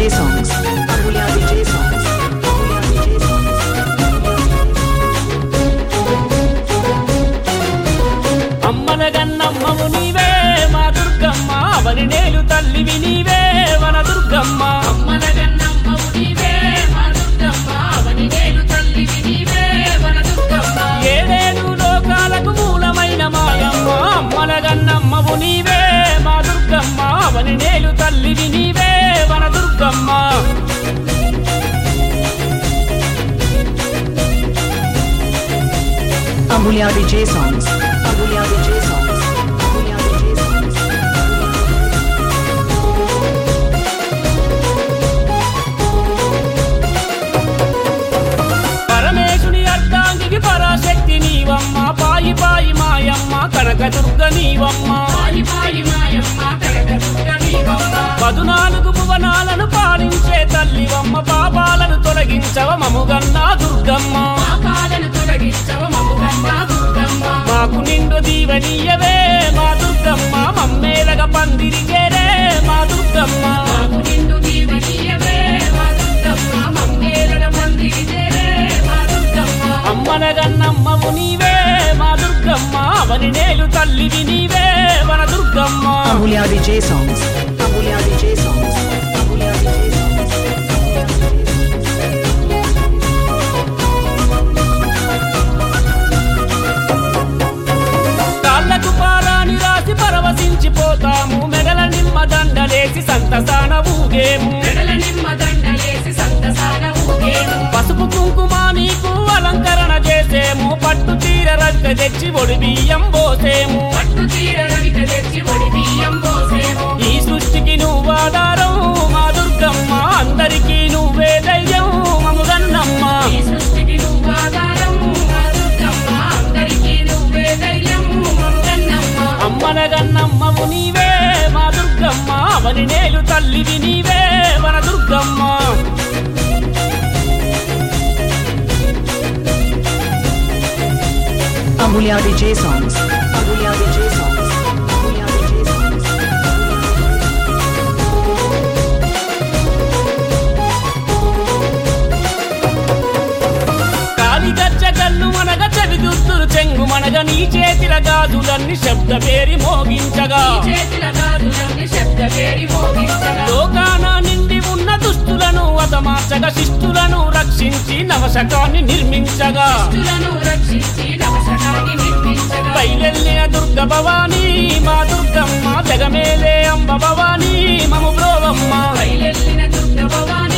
DJ songs. Ambulia DJ songs. Ambulia DJ songs. అమ్మన గన్నమ్మము నీవే మా దుర్గమ్మ అవని నేలు తల్లివి నీవే వన దుర్గమ్మ అమ్మల గన్నమ్మవు నీవే మా దుర్గమ్మ అవని నేలు తల్లివి నీవే వన దుర్గమ్మ ఏడేడు లోకాలకు మూలమైన మాయమ్మ అమ్మన గన్నమ్మము నీవే మా దుర్గమ్మ అవని నేలు తల్లివి నీవే వన Durgamma Ambulia DJ songs. Ambulia DJ songs. Ambulia DJ songs. పరమేశుని అర్ధాంగికి Parashakti నీవమ్మ పాయి పాయి మాయమ్మ కనక దుర్గ నీవమ్మ పాయి పాయి మాయమ్మ కనక దుర్గ నీవమ్మ పదునాలుగు భువనాలను పాలించే తల్లివమ్మ పాపాలను తొలగించవ మముగన్నా దుర్గమ్మ పాపాలను తొలగించవ మమ్ముగన్న దుర్గమ్మ మాకు నిండు దీవనీయవే మా దుర్గమ్మ మమ్మేలగ పందిరిగేరే మా దుర్గమ్మ మాకు నిండు దీవనీయవే మా దుర్గమ్మ మమ్మేలడ మందిరి చేరే మా దుర్గమ్మ అమ్మనగన్నమ్మవు నీవే మా దుర్గమ్మ అవని నేలు తల్లివి నీవే వన Durgamma Ambulia DJ songs. Ambulia DJ songs. Ambulia DJ songs. కాళ్ళకు పారాని రాసి పరవశించిపోతాము మెడల నిమ్మ దండలేసి సంతసాన ఊగేము మెడల నిమ్మ దండలేసి సంతసాన ఊగేము పసుపు కుంకుమ నీకు అలంకరణ చేసేము పట్టు చీర రక్క తెచ్చి ఒడి బియ్యం పోసేము పట్టు చీర రవిక తెచ్చి ఒడి బియ్యం పోసేము ఈ సృష్టికి నువ్వు ఆధారం మా దుర్గమ్మ అందరికీ నువ్వే ధైర్యం మముగన్నమ్మ ఈ సృష్టికి నువ్వు ఆధారం మా దుర్గమ్మ అందరికీ నువ్వే ధైర్యం మమ్మన్నమ్మ అమ్మనగన్నమ్మవు నీవే మా దుర్గమ్మ అవని నేలు తల్లివి నీవే వన Durgamma Ambulia DJ songs. Ambulia DJ songs. Ambulia DJ songs. కాలి గచ్చ కన్ను మనగ చెవి దుస్తులు చెంగు మనగ నీ చేతిల గాజులన్నీ శబ్ద పేరి మోగించగా ఈ చేతుల గాజులన్నీ శబ్ద వేడి మోగించగా లోకాన నిండి ఉన్న దుస్తులను అతమార్చగా శిష్టులను రక్షించి నవశకాన్ని నిర్మించగా దుష్టులను రక్షించి నవశకాన్ని నిర్మించగా బయలెల్లిన దుర్గ భవానీ మా దుర్గమ్మ జగమేలే అంబ భవానీ మము బ్రోవమ్మ బయలెల్లిన దుర్గ భవాని